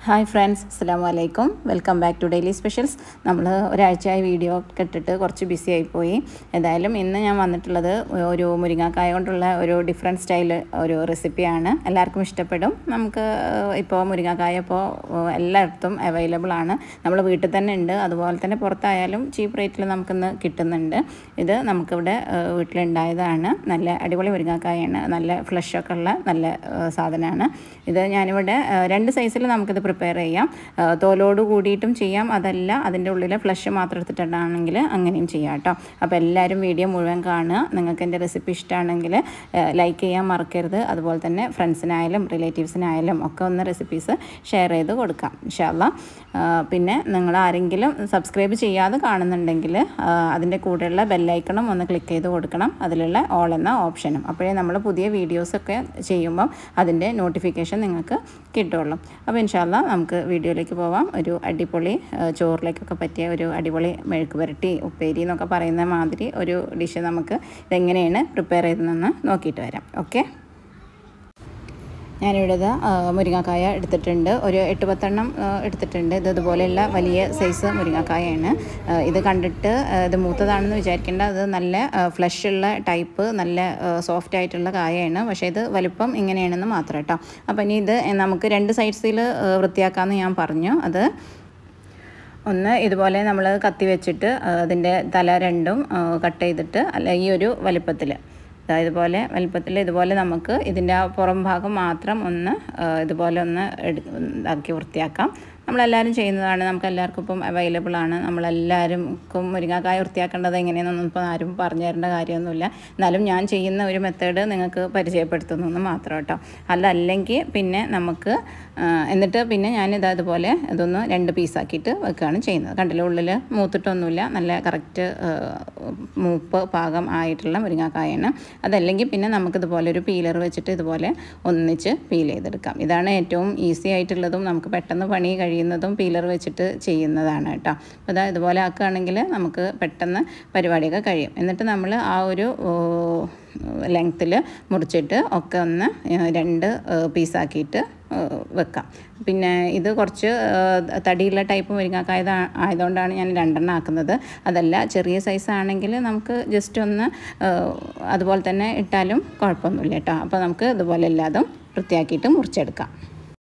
hi friends അസ്സാം വലൈക്കും welcome back to daily specials നമ്മൾ ഒരാഴ്ചയായി വീഡിയോ ഒക്കെ ഇട്ടിട്ട് കുറച്ച് ബിസി ആയിപ്പോയി എന്തായാലും ഇന്ന് ഞാൻ വന്നിട്ടുള്ളത് ഒരു മുരിങ്ങാക്കായ കൊണ്ടുള്ള ഒരു ഡിഫറെൻറ്റ് സ്റ്റൈൽ ഒരു റെസിപ്പിയാണ് എല്ലാവർക്കും ഇഷ്ടപ്പെടും നമുക്ക് ഇപ്പോൾ മുരിങ്ങാക്കായ ഇപ്പോൾ എല്ലായിടത്തും അവൈലബിൾ ആണ് നമ്മൾ വീട്ടിൽ തന്നെ ഉണ്ട് അതുപോലെ തന്നെ പുറത്തായാലും ചീപ്പ് റേറ്റിൽ നമുക്കിന്ന് കിട്ടുന്നുണ്ട് ഇത് നമുക്കിവിടെ വീട്ടിലുണ്ടായതാണ് നല്ല അടിപൊളി മുരിങ്ങാക്കായാണ് നല്ല ഫ്ലഷൊക്കെ ഉള്ള നല്ല സാധനമാണ് ഇത് ഞാനിവിടെ രണ്ട് സൈസിൽ നമുക്കിത് പ്രിപ്പയർ ചെയ്യാം തോലോട് കൂടിയിട്ടും ചെയ്യാം അതല്ല അതിൻ്റെ ഉള്ളിൽ ഫ്ലഷ് മാത്രം എടുത്തിട്ടുണ്ടാണെങ്കിൽ അങ്ങനെയും ചെയ്യാം കേട്ടോ അപ്പോൾ എല്ലാവരും വീഡിയോ മുഴുവൻ കാണുക നിങ്ങൾക്ക് എൻ്റെ റെസിപ്പി ഇഷ്ടമാണെങ്കിൽ ലൈക്ക് ചെയ്യാൻ മറക്കരുത് അതുപോലെ തന്നെ ഫ്രണ്ട്സിനായാലും റിലേറ്റീവ്സിനായാലും ഒക്കെ ഒന്ന് റെസിപ്പീസ് ഷെയർ ചെയ്ത് കൊടുക്കാം ഇൻഷാല്ല പിന്നെ നിങ്ങൾ ആരെങ്കിലും സബ്സ്ക്രൈബ് ചെയ്യാതെ കാണുന്നുണ്ടെങ്കിൽ അതിൻ്റെ കൂടെയുള്ള ബെല്ലൈക്കണം ഒന്ന് ക്ലിക്ക് ചെയ്ത് കൊടുക്കണം അതിലുള്ള ഓൾ എന്ന ഓപ്ഷനും അപ്പോഴേ നമ്മൾ പുതിയ വീഡിയോസൊക്കെ ചെയ്യുമ്പം അതിൻ്റെ നോട്ടിഫിക്കേഷൻ നിങ്ങൾക്ക് കിട്ടുള്ളൂ അപ്പോൾ ഇൻഷാല്ല നമുക്ക് വീഡിയോയിലേക്ക് പോവാം ഒരു അടിപൊളി ചോറിലേക്കൊക്കെ പറ്റിയ ഒരു അടിപൊളി മെഴുക്ക് പുരട്ടി ഉപ്പേരി എന്നൊക്കെ പറയുന്ന മാതിരി ഒരു ഡിഷ് നമുക്ക് ഇതെങ്ങനെയാണ് പ്രിപ്പയർ ചെയ്തതെന്ന് നോക്കിയിട്ട് വരാം ഓക്കെ ഞാനിവിടെ മുരിങ്ങാക്കായ എടുത്തിട്ടുണ്ട് ഒരു എട്ട് പത്തെണ്ണം എടുത്തിട്ടുണ്ട് ഇത് ഇതുപോലെയുള്ള വലിയ സൈസ് മുരിങ്ങാക്കായാണ് ഇത് കണ്ടിട്ട് ഇത് മൂത്തതാണെന്ന് വിചാരിക്കേണ്ട അത് നല്ല ഫ്ലഷ് ഉള്ള ടൈപ്പ് നല്ല സോഫ്റ്റ് ആയിട്ടുള്ള കായയാണ് പക്ഷേ ഇത് വലുപ്പം ഇങ്ങനെയാണെന്ന് മാത്രം കേട്ടോ അപ്പോൾ ഇനി ഇത് നമുക്ക് രണ്ട് സൈഡ്സിൽ വൃത്തിയാക്കാമെന്ന് ഞാൻ പറഞ്ഞു അത് ഒന്ന് ഇതുപോലെ നമ്മൾ കത്തി വെച്ചിട്ട് അതിൻ്റെ തല രണ്ടും കട്ട് ചെയ്തിട്ട് അല്ല ഈ ഒരു വലുപ്പത്തിൽ ഇതുപോലെ വലുപ്പത്തിൽ ഇതുപോലെ നമുക്ക് ഇതിൻ്റെ ആ പുറം ഭാഗം മാത്രം ഒന്ന് ഇതുപോലെ ഒന്ന് ഇതാക്കി വൃത്തിയാക്കാം നമ്മളെല്ലാവരും ചെയ്യുന്നതാണ് നമുക്ക് എല്ലാവർക്കും ഇപ്പം അവൈലബിൾ ആണ് നമ്മളെല്ലാവർക്കും മുരിങ്ങാക്കായ വൃത്തിയാക്കേണ്ടത് എങ്ങനെയാണെന്നൊന്നും ഇപ്പോൾ ആരും പറഞ്ഞു തരേണ്ട കാര്യമൊന്നുമില്ല എന്നാലും ഞാൻ ചെയ്യുന്ന ഒരു മെത്തേഡ് നിങ്ങൾക്ക് പരിചയപ്പെടുത്തുന്നു മാത്രം കേട്ടോ അല്ല അല്ലെങ്കിൽ പിന്നെ നമുക്ക് എന്നിട്ട് പിന്നെ ഞാനിത് അതുപോലെ ഇതൊന്ന് രണ്ട് പീസാക്കിയിട്ട് വെക്കുകയാണ് ചെയ്യുന്നത് കണ്ടില്ല ഉള്ളിൽ മൂത്തിട്ടൊന്നുമില്ല നല്ല കറക്റ്റ് മൂപ്പ് പാകം ആയിട്ടുള്ള മുരിങ്ങാക്കായാണ് അതല്ലെങ്കിൽ പിന്നെ നമുക്കിതുപോലെ ഒരു പീലർ വെച്ചിട്ട് ഇതുപോലെ ഒന്നിച്ച് പീൽ ചെയ്തെടുക്കാം ഇതാണ് ഏറ്റവും ഈസി ആയിട്ടുള്ളതും നമുക്ക് പെട്ടെന്ന് പണി കഴിയുന്നതും പീലർ വെച്ചിട്ട് ചെയ്യുന്നതാണ് കേട്ടോ അപ്പോൾ ഇതാ ഇതുപോലെ ആക്കുകയാണെങ്കിൽ നമുക്ക് പെട്ടെന്ന് പരിപാടിയൊക്കെ കഴിയും എന്നിട്ട് നമ്മൾ ആ ഒരു ലെങ്ത്തിൽ മുറിച്ചിട്ട് ഒക്കെ ഒന്ന് രണ്ട് പീസാക്കിയിട്ട് വെക്കാം പിന്നെ ഇത് കുറച്ച് തടിയുള്ള ടൈപ്പ് മുരിങ്ങാക്കായ ആയതുകൊണ്ടാണ് ഞാൻ രണ്ടെണ്ണം ആക്കുന്നത് അതല്ല ചെറിയ സൈസ് ആണെങ്കിൽ നമുക്ക് ജസ്റ്റ് ഒന്ന് അതുപോലെ തന്നെ ഇട്ടാലും കുഴപ്പമൊന്നുമില്ല കേട്ടോ അപ്പോൾ നമുക്ക് ഇതുപോലെ എല്ലാതും വൃത്തിയാക്കിയിട്ട് മുറിച്ചെടുക്കാം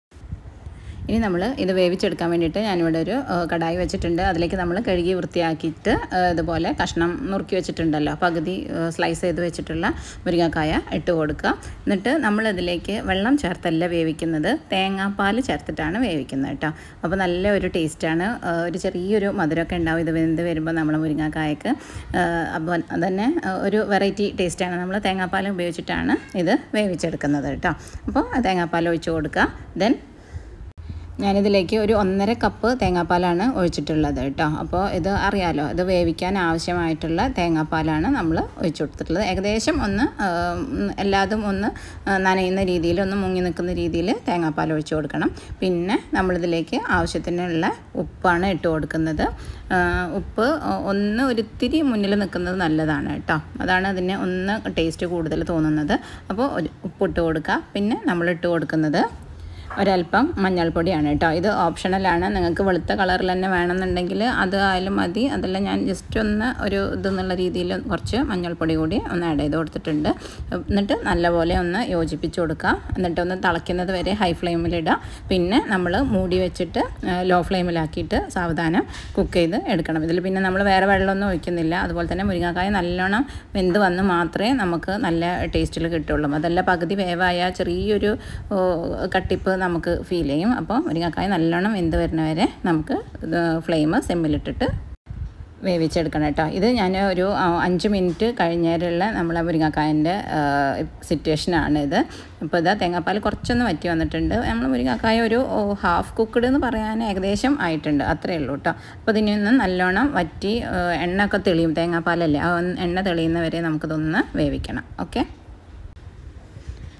ഇനി നമ്മൾ ഇത് വേവിച്ചെടുക്കാൻ വേണ്ടിയിട്ട് ഞാനിവിടെ ഒരു കടായി വെച്ചിട്ടുണ്ട് അതിലേക്ക് നമ്മൾ കഴുകി വൃത്തിയാക്കിയിട്ട് ഇതുപോലെ കഷ്ണം നുറുക്കി വെച്ചിട്ടുണ്ടല്ലോ പകുതി സ്ലൈസ് ചെയ്ത് വെച്ചിട്ടുള്ള മുരിങ്ങക്കായ ഇട്ട് കൊടുക്കുക എന്നിട്ട് നമ്മളിതിലേക്ക് വെള്ളം ചേർത്തല്ല വേവിക്കുന്നത് തേങ്ങാപ്പാൽ ചേർത്തിട്ടാണ് വേവിക്കുന്നത് കേട്ടോ അപ്പോൾ നല്ല ഒരു ടേസ്റ്റാണ് ഒരു ചെറിയൊരു മധുരമൊക്കെ ഉണ്ടാവും ഇത് വെന്ത് വരുമ്പോൾ നമ്മൾ മുരിങ്ങക്കായക്ക് അപ്പോൾ അതന്നെ ഒരു വെറൈറ്റി ടേസ്റ്റാണ് നമ്മൾ തേങ്ങാപ്പാൽ ഉപയോഗിച്ചിട്ടാണ് ഇത് വേവിച്ചെടുക്കുന്നത് കേട്ടോ അപ്പോൾ തേങ്ങാപ്പാൽ ഒഴിച്ച് കൊടുക്കുക ദെൻ ഞാനിതിലേക്ക് ഒരു ഒന്നര കപ്പ് തേങ്ങാപ്പാലാണ് ഒഴിച്ചിട്ടുള്ളത് കേട്ടോ അപ്പോൾ ഇത് അറിയാലോ ഇത് വേവിക്കാൻ ആവശ്യമായിട്ടുള്ള തേങ്ങാപ്പാലാണ് നമ്മൾ ഒഴിച്ചു കൊടുത്തിട്ടുള്ളത് ഏകദേശം ഒന്ന് എല്ലാതും ഒന്ന് നനയുന്ന രീതിയിൽ ഒന്ന് മുങ്ങി നിൽക്കുന്ന രീതിയിൽ തേങ്ങാപ്പാൽ ഒഴിച്ചു കൊടുക്കണം പിന്നെ നമ്മളിതിലേക്ക് ആവശ്യത്തിനുള്ള ഉപ്പാണ് ഇട്ട് കൊടുക്കുന്നത് ഉപ്പ് ഒന്ന് ഒരിത്തിരി മുന്നിൽ നിൽക്കുന്നത് നല്ലതാണ് കേട്ടോ അതാണ് അതിന് ഒന്ന് ടേസ്റ്റ് കൂടുതൽ തോന്നുന്നത് അപ്പോൾ ഉപ്പിട്ട് കൊടുക്കുക പിന്നെ നമ്മൾ ഇട്ട് കൊടുക്കുന്നത് ഒരല്പം മഞ്ഞൾപ്പൊടിയാണ് കേട്ടോ ഇത് ഓപ്ഷണലാണ് നിങ്ങൾക്ക് വെളുത്ത കളറിൽ തന്നെ വേണമെന്നുണ്ടെങ്കിൽ അത് ആയാലും മതി അതല്ല ഞാൻ ജസ്റ്റ് ഒന്ന് ഒരു ഇതെന്നുള്ള രീതിയിൽ കുറച്ച് മഞ്ഞൾപ്പൊടി കൂടി ഒന്ന് ആഡ് ചെയ്ത് കൊടുത്തിട്ടുണ്ട് എന്നിട്ട് നല്ലപോലെ ഒന്ന് യോജിപ്പിച്ച് കൊടുക്കുക എന്നിട്ട് ഒന്ന് തിളയ്ക്കുന്നത് വരെ ഹൈ ഫ്ലെയിമിലിടുക പിന്നെ നമ്മൾ മൂടി വെച്ചിട്ട് ലോ ഫ്ലെയിമിലാക്കിയിട്ട് സാവധാനം കുക്ക് ചെയ്ത് എടുക്കണം ഇതിൽ പിന്നെ നമ്മൾ വേറെ വെള്ളമൊന്നും ഒഴിക്കുന്നില്ല അതുപോലെ തന്നെ മുരിങ്ങാക്കായ നല്ലോണം വെന്ത് വന്ന് മാത്രമേ നമുക്ക് നല്ല ടേസ്റ്റിൽ കിട്ടുള്ളൂ അതല്ല പകുതി വേവായ ചെറിയൊരു കട്ടിപ്പ് നമുക്ക് ഫീൽ ചെയ്യും അപ്പോൾ മുരിങ്ങക്കായ നല്ലോണം വെന്ത് വരുന്നവരെ നമുക്ക് ഫ്ലെയിം സിമ്മിലിട്ടിട്ട് വേവിച്ചെടുക്കണം കേട്ടോ ഇത് ഞാൻ ഒരു അഞ്ച് മിനിറ്റ് കഴിഞ്ഞേരുള്ള നമ്മളെ മുരിങ്ങക്കായൻ്റെ സിറ്റുവേഷനാണ് ഇത് ഇപ്പോൾ ഇതാ തേങ്ങാപ്പാൽ കുറച്ചൊന്ന് വറ്റി വന്നിട്ടുണ്ട് നമ്മൾ മുരിങ്ങക്കായ ഒരു ഹാഫ് കുക്ക്ഡ് എന്ന് പറയാൻ ഏകദേശം ആയിട്ടുണ്ട് അത്രയേ ഉള്ളൂ കേട്ടോ അപ്പോൾ ഇതിനൊന്ന് നല്ലോണം വറ്റി എണ്ണ ഒക്കെ തെളിയും തേങ്ങാപ്പാലല്ലേ ആ എണ്ണ തെളിയുന്നവരെ നമുക്കിതൊന്ന് വേവിക്കണം ഓക്കെ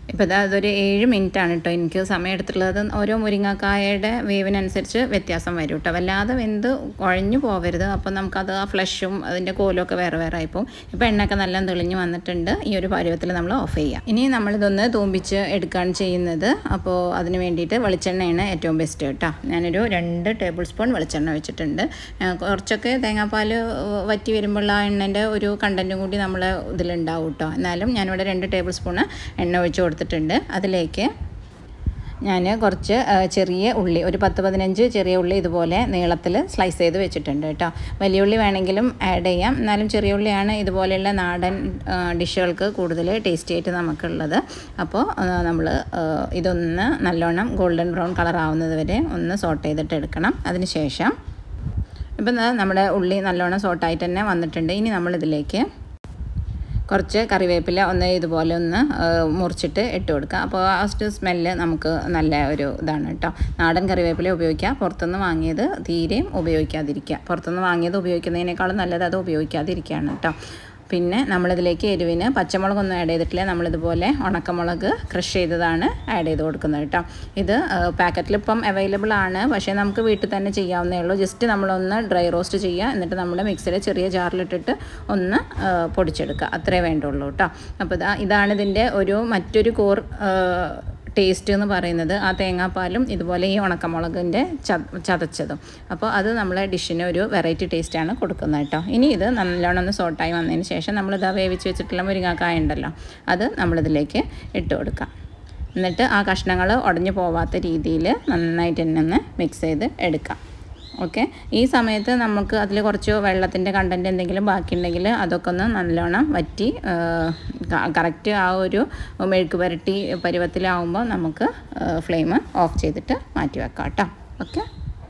ഇപ്പോൾ ഇതാ അതൊരു ഏഴ് മിനിറ്റാണ് കേട്ടോ എനിക്ക് സമയം എടുത്തിട്ടുള്ളത് ഓരോ മുരിങ്ങക്കായയുടെ വേവിനനുസരിച്ച് വ്യത്യാസം വരും കേട്ടോ വല്ലാതെ വെന്ത് കുഴഞ്ഞു പോവരുത് അപ്പോൾ നമുക്കത് ആ ഫ്ലഷും അതിൻ്റെ കോലൊക്കെ വേറെ വേറെ ആയിപ്പോൾ ഇപ്പോൾ എണ്ണയൊക്കെ നല്ല തെളിഞ്ഞ് വന്നിട്ടുണ്ട് ഈ ഒരു പരുവത്തിൽ നമ്മൾ ഓഫ് ചെയ്യാം ഇനി നമ്മളിതൊന്ന് തൂമ്പിച്ച് എടുക്കുകയാണ് ചെയ്യുന്നത് അപ്പോൾ അതിന് വേണ്ടിയിട്ട് വെളിച്ചെണ്ണയാണ് ഏറ്റവും ബെസ്റ്റ് കേട്ടോ ഞാനൊരു രണ്ട് ടേബിൾ സ്പൂൺ വെളിച്ചെണ്ണ വെച്ചിട്ടുണ്ട് ആ, കുറച്ചൊക്കെ തേങ്ങാപ്പാൽ വറ്റി വരുമ്പോൾ ആ എണ്ണൻ്റെ ഒരു കണ്ടൻറ്റും കൂടി നമ്മൾ ഇതിലുണ്ടാവും കേട്ടോ എന്നാലും ഞാനിവിടെ രണ്ട് ടേബിൾ സ്പൂണ് എണ്ണ ഒഴിച്ച് കൊടുത്തിട്ടുണ്ട് അതിലേക്ക് ഞാൻ കുറച്ച് ആ, ചെറിയ ഉള്ളി ഒരു പത്ത് പതിനഞ്ച് ചെറിയ ഉള്ളി ഇതുപോലെ നീളത്തിൽ സ്ലൈസ് ചെയ്ത് വെച്ചിട്ടുണ്ട് കേട്ടോ വലിയ ഉള്ളി വേണമെങ്കിലും ആഡ് ചെയ്യാം എന്നാലും ചെറിയ ഉള്ളിയാണ് ഇതുപോലെയുള്ള നാടൻ ആ, ഡിഷുകൾക്ക് കൂടുതൽ ടേസ്റ്റി ആയിട്ട് നമുക്കുള്ളത് അപ്പോൾ നമ്മൾ ഇതൊന്ന് നല്ലോണം ഗോൾഡൻ ബ്രൗൺ കളർ ആവുന്നത് വരെ ഒന്ന് സോട്ട് ചെയ്തിട്ട് എടുക്കണം അതിന് ശേഷം ഇപ്പം ദാ നമ്മുടെ ഉള്ളി നല്ലോണം സോട്ടായിട്ട് തന്നെ വന്നിട്ടുണ്ട് ഇനി നമ്മളിതിലേക്ക് കുറച്ച് കറിവേപ്പില ഒന്ന് ഇതുപോലെ ഒന്ന് ആ, മുറിച്ചിട്ട് ഇട്ട് കൊടുക്കുക അപ്പോൾ ആ സ്മെല്ല് നമുക്ക് നല്ല ഒരു ഇതാണ് കേട്ടോ നാടൻ കറിവേപ്പില ഉപയോഗിക്കുക പുറത്തുനിന്ന് വാങ്ങിയത് തീരെയും ഉപയോഗിക്കാതിരിക്കുക പുറത്തുനിന്ന് വാങ്ങിയത് ഉപയോഗിക്കുന്നതിനേക്കാളും നല്ലത് അത് ഉപയോഗിക്കാതിരിക്കുകയാണ് കേട്ടോ പിന്നെ നമ്മളിതിലേക്ക് എരിവിന് പച്ചമുളകൊന്നും ആഡ് ചെയ്തിട്ടില്ല നമ്മളിതുപോലെ ഉണക്കമുളക് ക്രഷ് ചെയ്തതാണ് ആഡ് ചെയ്ത് കൊടുക്കുന്നത് കേട്ടോ ഇത് പാക്കറ്റിൽ ഇപ്പം അവൈലബിൾ ആണ് പക്ഷേ നമുക്ക് വീട്ടിൽ തന്നെ ചെയ്യാവുന്നേ ഉള്ളൂ ജസ്റ്റ് നമ്മളൊന്ന് ഡ്രൈ റോസ്റ്റ് ചെയ്യുക എന്നിട്ട് നമ്മൾ മിക്സിയിൽ ചെറിയ ജാറിലിട്ടിട്ട് ഒന്ന് ആ, പൊടിച്ചെടുക്കുക അത്രേ വേണ്ടുള്ളൂ കേട്ടോ അപ്പോൾ ഇതാ ഇതാണ് ഇതിൻ്റെ ഒരു മറ്റൊരു കോർ ടേസ്റ്റ് എന്ന് പറയുന്നത് ആ തേങ്ങാപ്പാലും ഇതുപോലെ ഈ ഉണക്കമുളകിൻ്റെ ചത ചതച്ചതും അപ്പോൾ അത് നമ്മളെ ഡിഷിന് ഒരു വെറൈറ്റി ടേസ്റ്റാണ് കൊടുക്കുന്നത് കേട്ടോ ഇനി ഇത് നല്ലോണം ഒന്ന് സോട്ടായി വന്നതിന് ശേഷം നമ്മളിത് വേവിച്ച് വെച്ചിട്ടുള്ള മുരിങ്ങാക്കായ ഉണ്ടല്ലോ അത് നമ്മളിതിലേക്ക് ഇട്ട് കൊടുക്കാം എന്നിട്ട് ആ കഷ്ണങ്ങൾ ഉടഞ്ഞു പോവാത്ത രീതിയിൽ നന്നായിട്ട് തന്നെ ഒന്ന് മിക്സ് ചെയ്ത് എടുക്കാം ഓക്കെ ഈ സമയത്ത് നമുക്ക് അതിൽ കുറച്ച് വെള്ളത്തിൻ്റെ കണ്ടൻറ്റ് എന്തെങ്കിലും ബാക്കിയുണ്ടെങ്കിൽ അതൊക്കെ ഒന്ന് നല്ലോണം വറ്റി കറക്റ്റ് ആ ഒരു മെഴുക്ക് പുരട്ടി പരുവത്തിലാവുമ്പോൾ നമുക്ക് ഫ്ലെയിം ഓഫ് ചെയ്തിട്ട് മാറ്റി വെക്കാം കേട്ടോ ഓക്കെ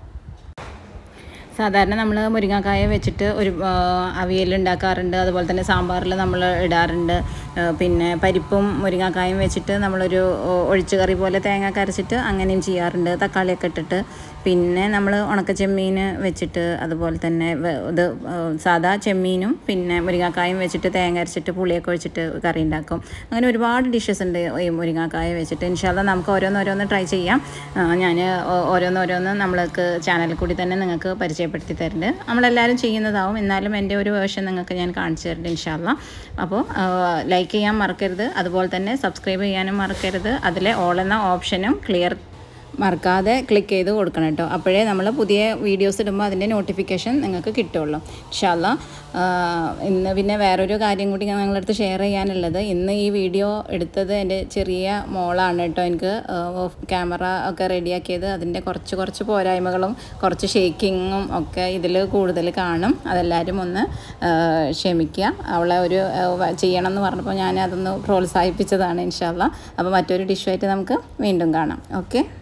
സാധാരണ നമ്മൾ മുരിങ്ങക്കായ വെച്ചിട്ട് ഒരു അവിയൽ ഉണ്ടാക്കാറുണ്ട് അതുപോലെ തന്നെ സാമ്പാറിൽ നമ്മൾ ഇടാറുണ്ട് ആ, പിന്നെ പരിപ്പും മുരിങ്ങക്കായും വെച്ചിട്ട് നമ്മളൊരു ഒഴിച്ചു കറി പോലെ തേങ്ങ കരച്ചിട്ട് അങ്ങനെയും ചെയ്യാറുണ്ട് തക്കാളിയൊക്കെ ഇട്ടിട്ട് പിന്നെ നമ്മൾ ഉണക്ക ചെമ്മീൻ വെച്ചിട്ട് അതുപോലെ തന്നെ വെ- ഇത് ആ, സാദാ ചെമ്മീനും പിന്നെ മുരിങ്ങക്കായും വെച്ചിട്ട് തേങ്ങ അരച്ചിട്ട് പുളിയൊക്കെ ഒഴിച്ചിട്ട് കറി ഉണ്ടാക്കും അങ്ങനെ ഒരുപാട് ഡിഷസ് ഉണ്ട് ഈ മുരിങ്ങക്കായ വെച്ചിട്ട് ഇൻഷാല്ല നമുക്ക് ഓരോന്നോരോന്ന് ട്രൈ ചെയ്യാം ഞാൻ ഓരോന്നോരോന്ന് നമ്മൾക്ക് ചാനലിൽ കൂടി തന്നെ നിങ്ങൾക്ക് പരിചയപ്പെടുത്തി തരുന്നുണ്ട് നമ്മളെല്ലാവരും ചെയ്യുന്നതാവും എന്നാലും എൻ്റെ ഒരു വേർഷൻ നിങ്ങൾക്ക് ഞാൻ കാണിച്ചു തരുന്നുണ്ട് ഇൻഷാല്ല അപ്പോൾ ലൈക്ക് ചെയ്യാൻ മറക്കരുത് അതുപോലെ തന്നെ സബ്സ്ക്രൈബ് ചെയ്യാനും മറക്കരുത് അതിലെ ഓൾ എന്ന ഓപ്ഷനും ക്ലിയർ മറക്കാതെ ക്ലിക്ക് ചെയ്ത് കൊടുക്കണം കേട്ടോ അപ്പോഴേ നമ്മൾ പുതിയ വീഡിയോസ് ഇടുമ്പോൾ അതിൻ്റെ നോട്ടിഫിക്കേഷൻ നിങ്ങൾക്ക് കിട്ടുള്ളൂ ഇൻഷാല്ല ഇന്ന് പിന്നെ വേറൊരു കാര്യം കൂടി ഞാൻ നിങ്ങളുടെ അടുത്ത് ഷെയർ ചെയ്യാനുള്ളത് ഇന്ന് ഈ വീഡിയോ എടുത്തത് എൻ്റെ ചെറിയ മോളാണ് കേട്ടോ എനിക്ക് ക്യാമറ ഒക്കെ റെഡിയാക്കിയത് അതിൻ്റെ കുറച്ച് കുറച്ച് പോരായ്മകളും കുറച്ച് ഷേക്കിങ്ങും ഒക്കെ ഇതിൽ കൂടുതൽ കാണും അതെല്ലാവരും ഒന്ന് ആ, ക്ഷമിക്കുക അവളെ ഒരു ആ, വ- ചെയ്യണം എന്ന് പറഞ്ഞപ്പോൾ ഞാൻ അതൊന്ന് പ്രോത്സാഹിപ്പിച്ചതാണ് ഇൻഷാല്ല അപ്പോൾ മറ്റൊരു ഡിഷുമായിട്ട് നമുക്ക് വീണ്ടും കാണാം ഓക്കെ